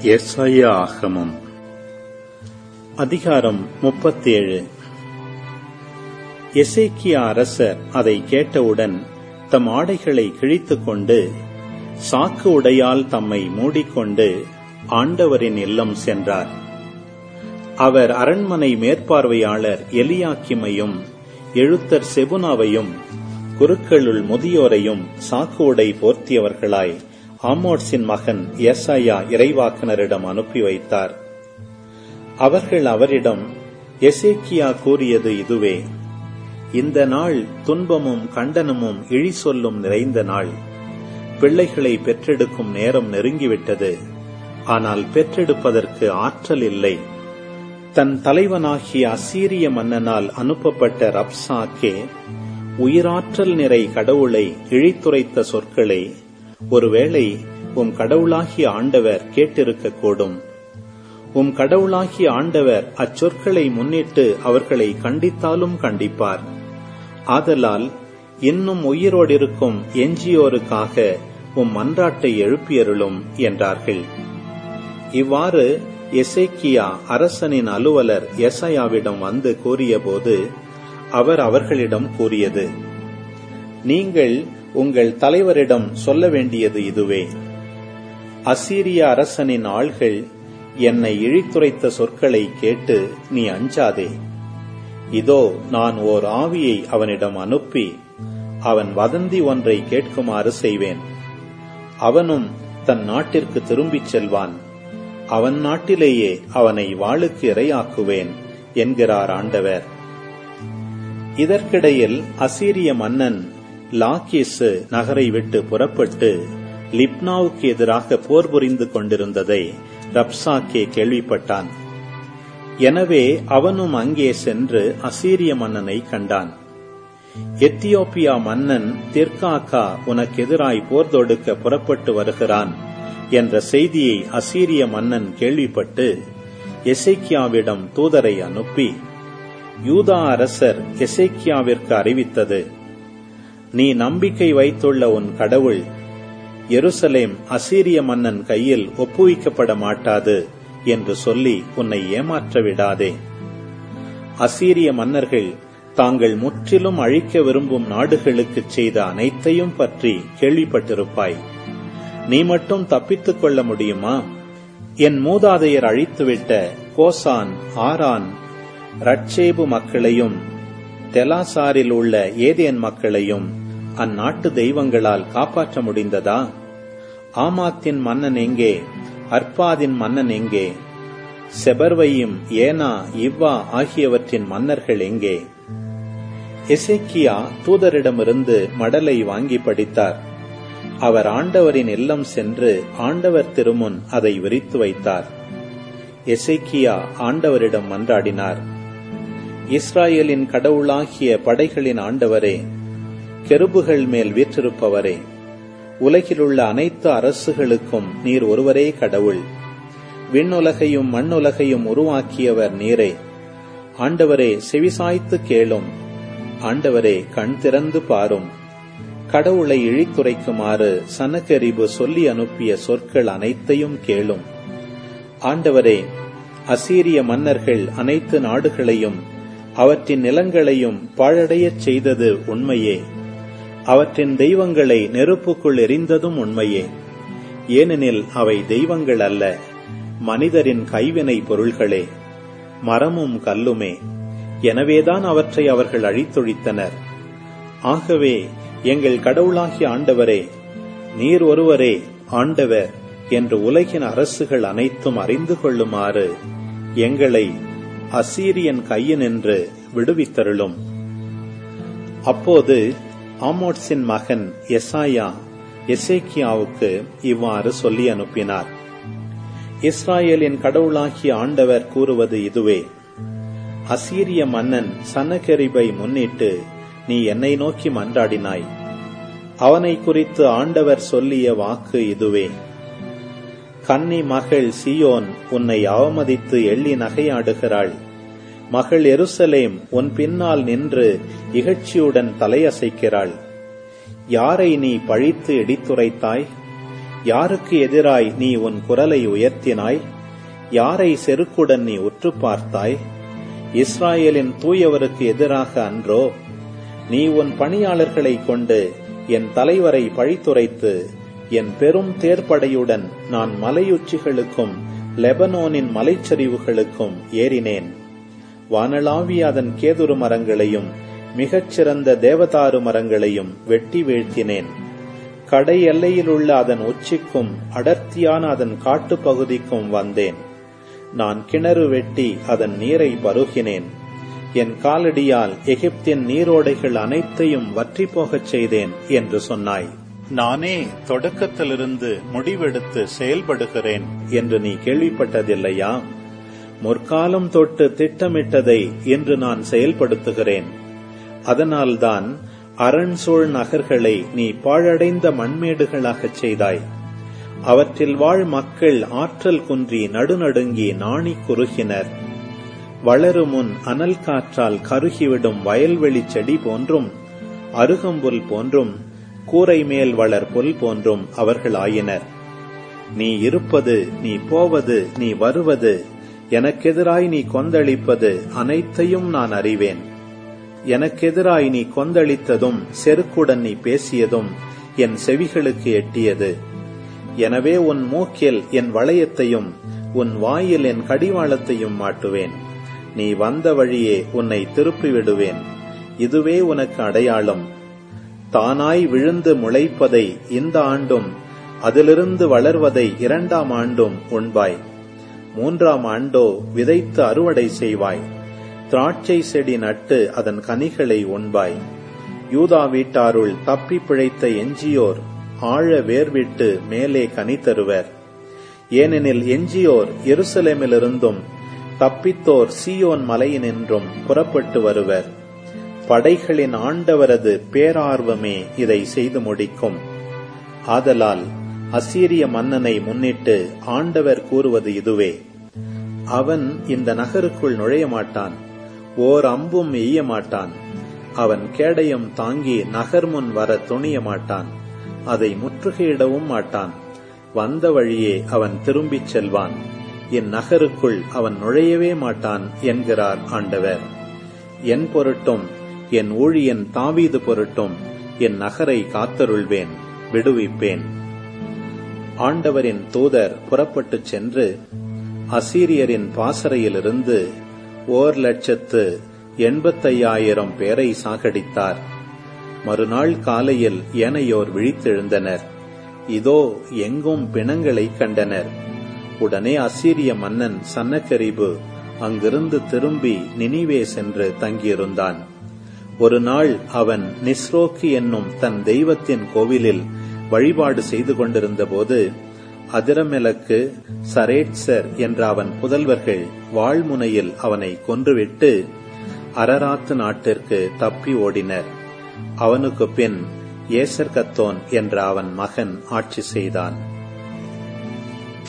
எஸ்ஐயா ஆகமம் அதிகாரம் முப்பத்தேழு எசேக்கியா அரசர் அதை கேட்டவுடன் தம் ஆடைகளை கிழித்துக் கொண்டு சாக்கு உடையால் தம்மை மூடிக்கொண்டு ஆண்டவரின் இல்லம் சென்றார் அவர் அரண்மனை மேற்பார்வையாளர் எலியாக்கிமையும் எழுத்தர் செபுனாவையும் குருக்களுள் முதியோரையும் சாக்கு உடை போர்த்தியவர்களாய் ஆமோட்ஸின் மகன் எஸ்ஐயா இறைவாக்கினரிடம் அனுப்பி வைத்தார் அவர்கள் அவரிடம் எசேக்கியா கூறியது இதுவே இந்த நாள் துன்பமும் கண்டனமும் இழி சொல்லும் நிறைந்த நாள் பிள்ளைகளை பெற்றெடுக்கும் நேரம் நெருங்கிவிட்டது ஆனால் பெற்றெடுப்பதற்கு ஆற்றல் இல்லை தன் தலைவனாகிய அசீரிய மன்னனால் அனுப்பப்பட்ட ரப்சாக்கே உயிராற்றல் நிறை கடவுளை இழித்துரைத்த சொற்களை ஒருவேளை உம் கடவுளாகிய ஆண்டவர் கேட்டிருக்கக்கூடும் உம் கடவுளாகிய ஆண்டவர் அச்சொற்களை முன்னிட்டு அவர்களை கண்டித்தாலும் கண்டிப்பார் ஆதலால் இன்னும் உயிரோடிருக்கும் எஞ்சியோருக்காக உம் மன்றாட்டை எழுப்பியருளும் என்றார்கள் இவ்வாறு எசேக்கியா அரசனின் அலுவலர் எசையாவிடம் வந்து கூறியபோது அவர் அவர்களிடம் கூறியது நீங்கள் உங்கள் தலைவரிடம் சொல்ல வேண்டியது இதுவே அசீரிய அரசனின் ஆள்கள் என்னை இழித்துரைத்த சொற்களை கேட்டு நீ அஞ்சாதே இதோ நான் ஓர் ஆவியை அவனிடம் அனுப்பி அவன் வதந்தி ஒன்றை கேட்குமாறு செய்வேன் அவனும் தன் நாட்டிற்கு திரும்பிச் செல்வான் அவன் நாட்டிலேயே அவனை வாளுக்கு இரையாக்குவேன் என்கிறார் ஆண்டவர் இதற்கிடையில் அசீரிய மன்னன் லாக்கீசு நகரை விட்டு புறப்பட்டு லிப்னாவுக்கு எதிராக போர் புரிந்து கொண்டிருந்ததை ரப்சாக்கே கேள்விப்பட்டான் எனவே அவனும் அங்கே சென்று அசீரிய மன்னனை கண்டான் எத்தியோப்பியா மன்னன் திர்காக்கா உனக்கு எதிராய் போர் தொடுக்க புறப்பட்டு வருகிறான் என்ற செய்தியை அசீரிய மன்னன் கேள்விப்பட்டு எசேக்கியாவிடம் தூதரை அனுப்பி யூதா அரசர் எசேக்கியாவிற்கு அறிவித்தது நீ நம்பிக்கை வைத்துள்ள உன் கடவுள் எருசலேம் அசீரிய மன்னன் கையில் ஒப்புவிக்கப்பட மாட்டாது என்று சொல்லி உன்னை ஏமாற்ற விடாதே அசீரிய மன்னர்கள் தாங்கள் முற்றிலும் அழிக்க விரும்பும் நாடுகளுக்குச் செய்த அனைத்தையும் பற்றி கேள்விப்பட்டிருப்பாய் நீ மட்டும் தப்பித்துக் கொள்ள முடியுமா என் மூதாதையர் அழித்துவிட்ட கோசான் ஆரான் ரட்சேபு மக்களையும் தெலாசாரில் உள்ள ஏதேன் மக்களையும் அந்நாட்டு தெய்வங்களால் காப்பாற்ற முடிந்ததா ஆமாத்தின் மன்னன் எங்கே அர்பாதின் மன்னன் எங்கே செபர்வையும் ஏனா இவ்வா ஆகியவற்றின் மன்னர்கள் எங்கே எசேக்கியா தூதரிடமிருந்து மடலை வாங்கி படித்தார் அவர் ஆண்டவரின் இல்லம் சென்று ஆண்டவர் திருமுன் அதை விரித்து வைத்தார் எசேக்கியா ஆண்டவரிடம் மன்றாடினார் இஸ்ராயலின் கடவுளாகிய படைகளின் ஆண்டவரே கெருபுகள் மேல் வீற்றிருப்பவரே உலகிலுள்ள அனைத்து அரசுகளுக்கும் நீர் ஒருவரே கடவுள் விண்ணுலகையும் மண்ணுலகையும் உருவாக்கியவர் நீரே ஆண்டவரே செவிசாய்த்து கேளும் ஆண்டவரே கண் திறந்து பாரும் கடவுளை இழித்துரைக்குமாறு சனகரிபு சொல்லி அனுப்பிய சொற்கள் அனைத்தையும் கேளும் ஆண்டவரே அசீரிய மன்னர்கள் அனைத்து நாடுகளையும் அவற்றின் நிலங்களையும் பாழடையச் செய்தது உண்மையே அவற்றின் தெய்வங்களை நெருப்புக்குள் எரிந்ததும் உண்மையே ஏனெனில் அவை தெய்வங்கள் அல்ல மனிதரின் கைவினை பொருள்களே மரமும் கல்லுமே எனவேதான் அவற்றை அவர்கள் அழித்தொழித்தனர் ஆகவே எங்கள் கடவுளாகிய ஆண்டவரே நீர் ஒருவரே ஆண்டவர் என்று உலகின் அரசுகள் அனைத்தும் அறிந்து கொள்ளுமாறு எங்களை அசீரியன் கையினின்று விடுவித்தருளும் அப்போது ஆமோட்ஸின் மகன் எசாயா எசேக்கியாவுக்கு இவ்வாறு சொல்லி அனுப்பினார் இஸ்ராயலின் கடவுளாகிய ஆண்டவர் கூறுவது இதுவே அசீரிய மன்னன் சனகரிபை முன்னிட்டு நீ என்னை நோக்கி மன்றாடினாய் அவனை குறித்து ஆண்டவர் சொல்லிய வாக்கு இதுவே கன்னி மகள் சியோன் உன்னை அவமதித்து எள்ளி நகையாடுகிறாள் மகள் எருசலேம் உன் பின்னால் நின்று இகழ்ச்சியுடன் தலையசைக்கிறாள் யாரை நீ பழித்து இடித்துரைத்தாய் யாருக்கு எதிராய் நீ உன் குரலை உயர்த்தினாய் யாரை செருக்குடன் நீ உற்று பார்த்தாய் இஸ்ராயேலின் தூயவருக்கு எதிராக அன்றோ நீ உன் பணியாளர்களை கொண்டு என் தலைவரை பழித்துரைத்து என் பெரும் தேர்ப்படையுடன் நான் மலையுச்சிகளுக்கும் லெபனோனின் மலைச்சரிவுகளுக்கும் ஏறினேன் வானளாவிய அதன் கேதுரு மரங்களையும் மிகச்சிறந்த தேவதாரு மரங்களையும் வெட்டி வீழ்த்தினேன் கடை எல்லையிலுள்ள அதன் உச்சிக்கும் அடர்த்தியான அதன் காட்டுப் பகுதிக்கும் வந்தேன் நான் கிணறு வெட்டி அதன் நீரை பருகினேன் என் காலடியால் எகிப்தின் நீரோடைகள் அனைத்தையும் வற்றி போகச் செய்தேன் என்று சொன்னாய் நானே தொடக்கத்திலிருந்து முடிவெடுத்து செயல்படுகிறேன் என்று நீ கேள்விப்பட்டதில்லையா முற்காலம் தொட்டு திட்டமிட்டதை இன்று நான் செயல்படுத்துகிறேன் அதனால்தான் அரண்சூழ் நகர்களை நீ பாழடைந்த மண்மேடுகளாகச் செய்தாய் அவற்றில் வாழ் மக்கள் ஆற்றல் குன்றி நடுநடுங்கி நாணி குறுகினர் வளருமுன் அனல் காற்றால் கருகிவிடும் வயல்வெளி செடி போன்றும் அருகம்புல் போன்றும் கூரை மேல் வளர் புல் போன்றும் அவர்கள் ஆயினர் நீ இருப்பது நீ போவது நீ வருவது எனக்கெதிராய் நீ கொந்தளிப்பது அனைத்தையும் நான் அறிவேன் எனக்கெதிராய் நீ கொந்தளித்ததும் செருக்குடன் நீ பேசியதும் என் செவிகளுக்கு எட்டியது எனவே உன் மூக்கில் என் வளையத்தையும் உன் வாயில் என் கடிவாளத்தையும் மாட்டுவேன் நீ வந்த வழியே உன்னை திருப்பி விடுவேன் இதுவே உனக்கு அடையாளம் தானாய் விழுந்து முளைப்பதை இந்த ஆண்டும் அதிலிருந்து வளர்வதை இரண்டாம் ஆண்டும் உண்பாய் மூன்றாம் ஆண்டோ விதைத்து அறுவடை செய்வாய் திராட்சை செடி நட்டு அதன் கனிகளை உண்பாய் யூதா வீட்டாருள் தப்பி பிழைத்த எஞ்சியோர் ஆழ வேர்விட்டு மேலே கனி தருவர் ஏனெனில் எஞ்சியோர் எருசலேமிலிருந்தும் தப்பித்தோர் சீயோன் மலையினின்றும் புறப்பட்டு வருவர் படைகளின் ஆண்டவரது பேரார்வமே இதை செய்து முடிக்கும் ஆதலால் அசீரிய மன்னனை முன்னிட்டு ஆண்டவர் கூறுவது இதுவே அவன் இந்த நகருக்குள் நுழைய மாட்டான் ஓர் அம்பும் எய்ய மாட்டான் அவன் கேடயம் தாங்கி நகர் முன் வர துணிய மாட்டான் அதை முற்றுகையிடவும் மாட்டான் வந்த வழியே அவன் திரும்பிச் செல்வான் இந்நகருக்குள் அவன் நுழையவே மாட்டான் என்கிறார் ஆண்டவர் என் பொருட்டும் என் ஊழியன் தாவீது பொருட்டும் என் நகரை காத்தருள்வேன் விடுவிப்பேன் ஆண்டவரின் தூதர் புறப்பட்டுச் சென்று அசீரியரின் பாசறையிலிருந்து ஓர் லட்சத்து எண்பத்தையாயிரம் பேரை சாகடித்தார் மறுநாள் காலையில் ஏனையோர் விழித்தெழுந்தனர் இதோ எங்கும் பிணங்களை கண்டனர் உடனே அசீரிய மன்னன் சன்னக்கரிபு அங்கிருந்து திரும்பி நினிவே சென்று தங்கியிருந்தான் ஒரு நாள் அவன் நிஸ்ரோக்கு என்னும் தன் தெய்வத்தின் கோவிலில் வழிபாடு செய்து கொண்டிருந்தபோது அதிரமெலக்கு சரேட்சர் என்ற அவன் புதல்வர்கள் வாழ்முனையில் அவனை கொன்றுவிட்டு அரராத்து நாட்டிற்கு தப்பி ஓடினர் அவனுக்கு பின் ஏசர்கத்தோன் என்ற அவன் மகன் ஆட்சி செய்தான்